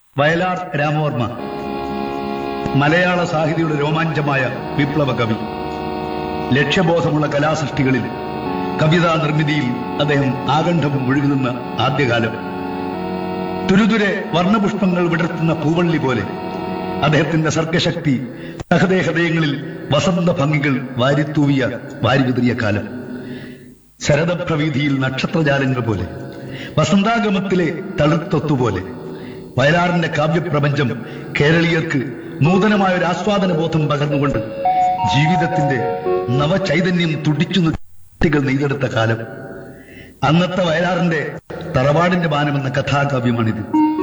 വയലാർ രാമവർമ്മ മലയാള സാഹിത്യയുടെ രോമാഞ്ചമായ വിപ്ലവ കവി ലക്ഷ്യബോധമുള്ള കലാസൃഷ്ടികളിൽ കവിതാ നിർമ്മിതിയിൽ അദ്ദേഹം ആകണ്ഠം മുഴുകി നിന്ന ആദ്യകാലം തുരുതുരെ വർണ്ണപുഷ്പങ്ങൾ വിടർത്തുന്ന പൂവള്ളി പോലെ അദ്ദേഹത്തിന്റെ സർഗശക്തി സഹദേ ഹൃദയങ്ങളിൽ വസന്ത ഭംഗികൾ വാരിത്തൂവിയ വാരിവിതറിയ കാലം ശരദപ്രവീതിയിൽ നക്ഷത്രജാലങ്ങൾ പോലെ വസന്താഗമത്തിലെ തളിർത്തൊത്തുപോലെ വയലാറിന്റെ കാവ്യപ്രപഞ്ചം കേരളീയർക്ക് നൂതനമായ ഒരു ആസ്വാദന ബോധം പകർന്നുകൊണ്ട് ജീവിതത്തിന്റെ നവചൈതന്യം തുടിച്ചു കുട്ടികൾ നെയ്തെടുത്ത കാലം അന്നത്തെ വയലാറിന്റെ തറവാടിന്റെ ബാനം എന്ന കഥാകാവ്യമാണിത്